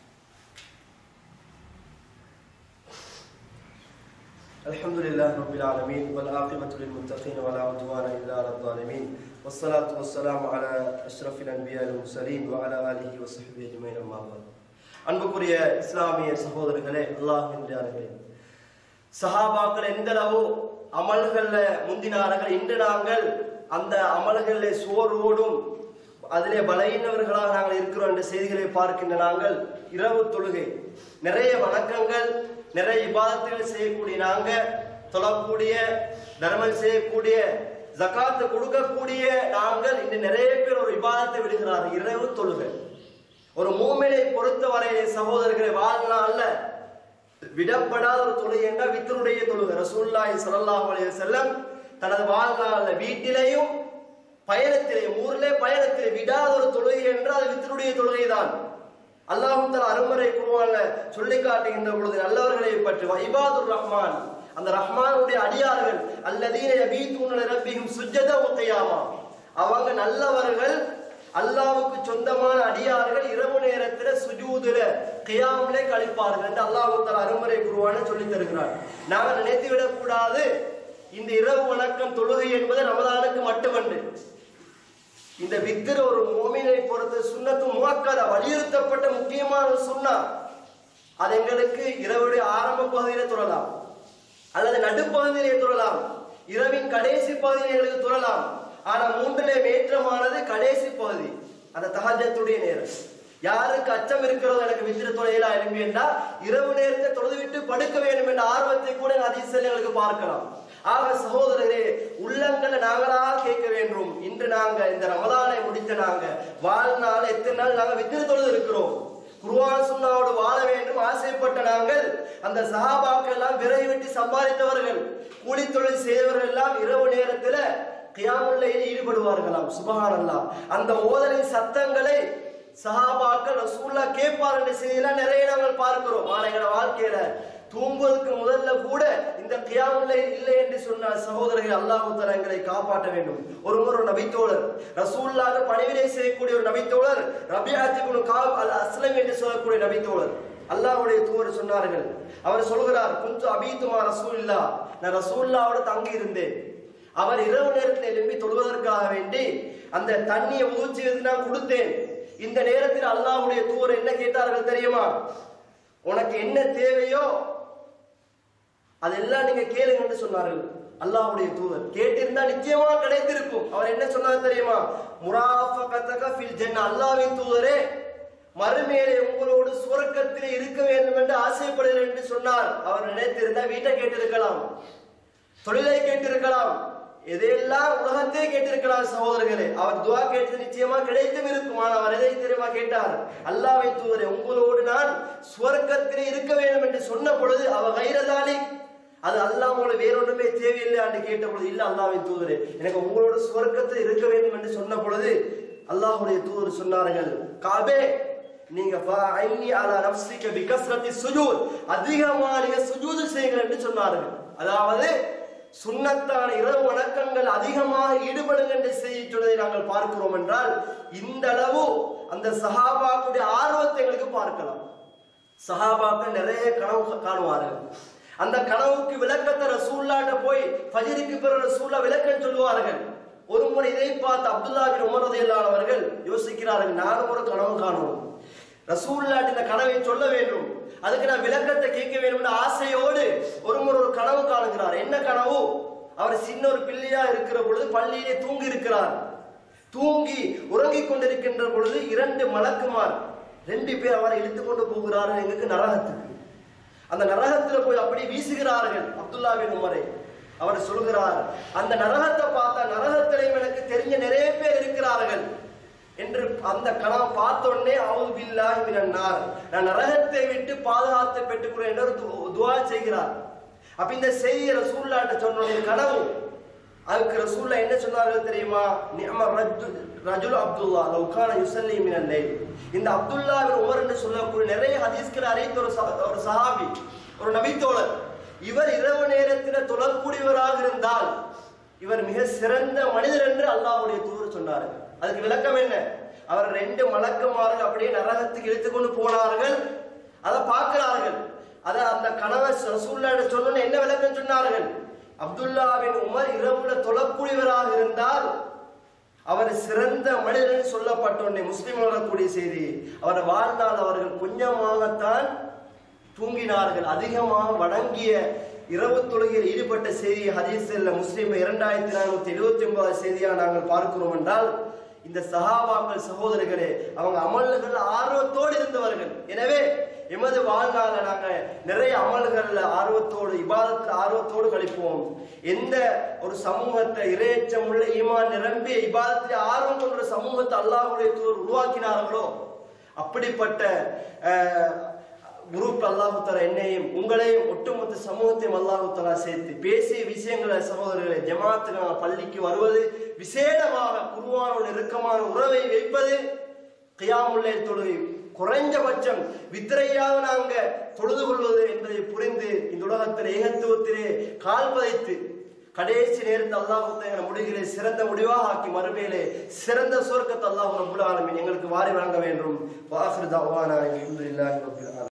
الحمد لله رب العالمين والعاقبة للمتقين ولا عدوان إلا على الظالمين والصلاة والسلام على أشرف الأنبياء والمرسلين وعلى آله وصحبه أجمعين أما بعد அன்புக்குரிய இஸ்லாமிய சகோதரர்களே அல்லாஹின்றார்களே சஹாபாக்கள் எந்த அளவு அமல்கள்ல முந்தினார்கள் இன்று நாங்கள் அந்த அமல்கள்ல சோர்வோடும் அதிலே பலகீனவர்களாக நாங்கள் இருக்கிறோம் என்ற செய்திகளை பார்க்கின்ற நாங்கள் இரவு தொழுகை நிறைய வணக்கங்கள் நிறைய இபாதத்துகள் செய்யக்கூடிய நாங்க தொழக்கூடிய தர்மம் செய்யக்கூடிய ஜகாத்து கொடுக்கக்கூடிய நாங்கள் இன்று நிறைய பேர் ஒரு இபாதத்தை விடுகிறார்கள் இரவு தொழுகை ஒரு மூமினை பொறுத்தவரையிலே சகோதரர்களை வாழ்நாள்ல விடப்படாத ஒரு தொழுகை என்றால் வித்தருடைய தொழுகை ரசூல்லாய் ஸல்லல்லாஹு அலைஹி வஸல்லம் தனது வாழ்நாள்ல வீட்டிலேயும் பயணத்திலே ஊரிலே பயணத்திலே விடாத ஒரு தொழுகை என்றால் அது வித்தருடைய தொழுகை தான் அல்லாஹு தஆலா அருமறை குர்ஆன்ல சொல்லி காட்டுகின்ற பொழுது நல்லவர்களை பற்றி இபாதுர் ரஹ்மான் அந்த ரஹ்மானுடைய அடியார்கள் அல்லதீன யபீதுன ரப்பிஹிம் சுஜ்ஜத வ கியாமா அவங்க நல்லவர்கள் அல்லாஹ்வுக்கு சொந்தமான அடியார்கள் இரவு நேரத்துல சுஜூதுல கியாமிலே கழிப்பார்கள் என்று அல்லாஹ் தஆலா அருமறை குர்ஆன சொல்லி தருகிறார் நாங்கள் நினைத்து விடக்கூடாது இந்த இரவு வணக்கம் தொழுகை என்பது ரமதானுக்கு மட்டுமன்று இந்த விக்கிர ஒரு மோமினை பொறுத்த சுண்ணத்து முவக்கத வலியுறுத்தப்பட்ட முக்கியமான ஒரு சுண்ணா அது எங்களுக்கு இரவுடைய ஆரம்ப பகுதியிலே தொழலாம் அல்லது நடுப்பகுதியிலே தொழலாம் இரவின் கடைசி பகுதியிலே எங்களுக்கு தொழலாம் ஆனா மூன்றிலே மேற்றமானது கடைசி பகுதி அந்த தஹஜத்துடைய நேரம் யாருக்கு அச்சம் இருக்கிறதோ எனக்கு வித்திர தொலைலா எழும்பி என்றால் இரவு நேரத்தை தொழுது விட்டு படுக்க வேண்டும் என்ற ஆர்வத்தை கூட அதிசயம் எங்களுக்கு பார்க்கலாம் ஆக சகோதரரே உள்ளங்களை நாங்களாக கேட்க வேண்டும் இன்று நாங்க இந்த ரமதானை முடித்த நாங்க வாழ்நாள் எத்தனை நாள் நாங்க வித்திர தொழுது இருக்கிறோம் குருவான் சுண்ணாவோடு வாழ வேண்டும் ஆசைப்பட்ட நாங்கள் அந்த சஹாபாக்கள் எல்லாம் விறகு வெட்டி சம்பாதித்தவர்கள் கூலி தொழில் செய்தவர்கள் எல்லாம் இரவு நேரத்துல கியாமுல்லையில் ஈடுபடுவார்களாம் சுபஹானல்லாஹ் அந்த ஓதலின் சத்தங்களை சஹாபாக்கள் ரசூல்லா கேட்பார் என்ற செய்தியெல்லாம் நிறைய நாங்கள் பார்க்கிறோம் ஆனா எங்களோட வாழ்க்கையில தூங்குவதற்கு முதல்ல கூட இந்த கியாமுல்லை இல்லை என்று சொன்ன சகோதரர்கள் அல்லாஹு தஆலா எங்களை காப்பாற்ற வேண்டும் ஒரு முறை ஒரு நபித்தோழர் ரசூல்லாக பணிவிடை செய்யக்கூடிய ஒரு நபித்தோழர் ரபியாத் இப்னு காப் அல் அஸ்லம் என்று சொல்லக்கூடிய நபித்தோழர் அல்லாஹ்வுடைய தூதர் சொன்னார்கள் அவர் சொல்கிறார் குஞ்சு அபீத்துமா ரசூல்லா நான் ரசூல்லாவோட தங்கி இருந்தேன் அவர் இரவு நேரத்தில் எழும்பி தொழுவதற்காக வேண்டி அந்த தண்ணியை ஊற்றி நான் கொடுத்தேன் இந்த நேரத்தில் அல்லாஹ்வுடைய தூதர் என்ன கேட்டார்கள் தெரியுமா உனக்கு என்ன தேவையோ அதெல்லாம் நீங்க கேளுங்கன்னு சொன்னார்கள் அல்லாஹ்வுடைய தூதர் கேட்டிருந்தா நிச்சயமா கிடைத்திருக்கும் அவர் என்ன சொன்னார் தெரியுமா முராஃபகத்தக ஃபில் ஜன்னா அல்லாஹ்வின் தூதரே மறுமையிலே உங்களோடு சுவர்க்கத்திலே இருக்க வேண்டும் என்று ஆசைப்படுகிறேன் என்று சொன்னார் அவர் நினைத்திருந்தா வீட்டை கேட்டிருக்கலாம் தொழிலை கேட்டிருக்கலாம் எதையெல்லாம் உலகத்தையே கேட்டிருக்கலாம் சகோதரர்களே அவர் துவா கேட்டது நிச்சயமா கிடைத்தும் இருக்கும் ஆனால் அவர் எதை தெரியுமா கேட்டார் அல்லாஹ்வை தூதரே உங்களோடு நான் சுவர்க்கத்திலே இருக்க வேண்டும் என்று சொன்ன பொழுது அவ கைரதாலி அது அல்லாஹ் உங்களுக்கு வேற ஒன்றுமே தேவையில்லை என்று கேட்ட பொழுது இல்ல அல்லாஹ்வின் தூதரே எனக்கு உங்களோட சுவர்க்கத்தில் இருக்க வேண்டும் என்று சொன்ன பொழுது அல்லாஹ்வுடைய தூதர் சொன்னார்கள் காபே நீங்க ஃபஅன்னி அலா நஃப்ஸிக பிகஸ்ரத்தி சுஜூத் அதிகமா நீங்க சுஜூது செய்யுங்கள் என்று சொன்னார்கள் அதாவது சுன்னத்தான இரவு வணக்கங்கள் அதிகமாக ஈடுபடுங்க என்று செய்தி சொன்னதை நாங்கள் பார்க்கிறோம் என்றால் இந்த அளவு அந்த சஹாபாக்குடைய ஆர்வத்தை எங்களுக்கு பார்க்கலாம் சஹாபாக்கள் நிறைய கனவு காணுவார்கள் அந்த கனவுக்கு விளக்கத்தை ரசூல்லாட்ட போய் ஃபஜ்ருக்கு பிறகு ரசூல்லா விளக்கம் சொல்லுவார்கள் ஒரு முறை இதை பார்த்து அப்துல்லா பின் உமர் ரலியல்லாஹு அவர்கள் யோசிக்கிறார்கள் நானும் ஒரு கனவு காணுவோம் ரசூல்லாட்ட இந்த கனவை சொல்ல வேண்டும் அதுக்கு நான் விளக்கத்தை கேட்க வேண்டும் என்ற ஆசையோடு ஒரு முறை ஒரு கனவு காணுகிறார் என்ன கனவு அவர் சின்ன ஒரு பிள்ளையா இருக்கிற பொழுது பள்ளியிலே தூங்கி இருக்கிறார் தூங்கி உறங்கிக் கொண்டிருக்கின்ற பொழுது இரண்டு மலக்குமார் ரெண்டு பேர் அவரை இழுத்து கொண்டு போகிறார்கள் எங்களுக்கு நரகத்துக்கு அந்த நரகத்துல போய் அப்படி வீசுகிறார்கள் அப்துல்லா பின் உமரை அவர் சொல்கிறார் அந்த நரகத்தை பார்த்தா நரகத்திலையும் எனக்கு தெரிஞ்ச நிறைய பேர் இருக்கிறார்கள் என்று அந்த கனவை பார்த்த உடனே அவுது பில்லாஹி மினன் நார் நான் நரகத்தை விட்டு பாதுகாத்து பெற்றுக்கிறேன் என்று ஒரு து- துஆ செய்கிறார் அப்ப இந்த செய்தியை ரசூல்லாட்ட சொன்ன உடனே கனவு அதுக்கு ரசூல்லா என்ன சொன்னார்கள் தெரியுமா நிஅம ரஜுல் ரஜுல் அப்துல்லா லவ் கான யுஸல்லி மினல் லைல் இந்த அப்துல்லா பின் உமர் என்று சொல்லக்கூடிய நிறைய ஹதீஸ்களை அறிவித்த ஒரு சஹ- ஒரு சஹாபி ஒரு நபித்தோழர் இவர் இரவு நேரத்தில் தொழக்கூடியவராக இருந்தால் இவர் மிக சிறந்த மனிதர் என்று அல்லாஹ்வுடைய தூதர் சொன்னார்கள் அதுக்கு விளக்கம் என்ன அவர் ரெண்டு மலக்குமார்கள் அப்படியே நரகத்துக்கு இழுத்து கொண்டு போனார்கள் அதை பார்க்கிறார்கள் அத அந்த கணவர் ரசூல்லாட்ட சொல்லணும் என்ன விளக்கம் சொன்னார்கள் அப்துல்லாவின் உமர் இரவுல தொழக்கூடியவராக இருந்தால் அவர் சிறந்த மனிதர் என்று சொல்லப்பட்டோன்னே முஸ்லிம் வரக்கூடிய செய்தி அவர் வாழ்நாள் அவர்கள் கொஞ்சமாகத்தான் தூங்கினார்கள் அதிகமாக வணங்கிய இரவு தொழுகையில் ஈடுபட்ட செய்தி ஹதீஸில் முஸ்லிம் இரண்டாயிரத்தி நானூத்தி எழுபத்தி ஒன்பது செய்தியாக நாங்கள் பார்க்கிறோம் என்றால் இந்த சஹாபாக்கள் சகோதரர்களே அவங்க அமல்கள் ஆர்வத்தோடு இருந்தவர்கள் எனவே எமது வாழ்நாள நாங்க நிறைய அமல்கள்ல ஆர்வத்தோடு இபாதத்தில் ஆர்வத்தோடு கழிப்போம் எந்த ஒரு சமூகத்தை இரையச்சம் உள்ள ஈமான் நிரம்பிய இபாதத்தில் ஆர்வம் கொண்ட சமூகத்தை அல்லாஹ்வுடைய தூதர் உருவாக்கினார்களோ அப்படிப்பட்ட அஹ், குரூப் அல்லாஹு தலா என்னையும் உங்களையும் ஒட்டுமொத்த சமூகத்தையும் அல்லாஹு தலா சேர்த்து பேசிய விஷயங்களை சகோதரர்களை ஜமாத்துக்கு நாங்கள் பள்ளிக்கு வருவது விசேடமாக குருவானோட நெருக்கமான உறவை வைப்பது கியாமுல்லை தொழுகை குறைஞ்சபட்சம் வித்திரையாக நாங்க தொழுது கொள்வது என்பதை புரிந்து இந்த உலகத்தில் ஏகத்துவத்திலே கால் பதித்து கடைசி நேரத்தில் அல்லாஹ் முடிகளை சிறந்த முடிவாக ஆக்கி மறுமையிலே சிறந்த சுவர்க்கத்தை அல்லாஹ் ரபுல் ஆலமீன் எங்களுக்கு வாரி வழங்க வேண்டும் வாஹிர் தவானா அல்ஹம்துலில்லாஹி ரப்பில் ஆலமீன்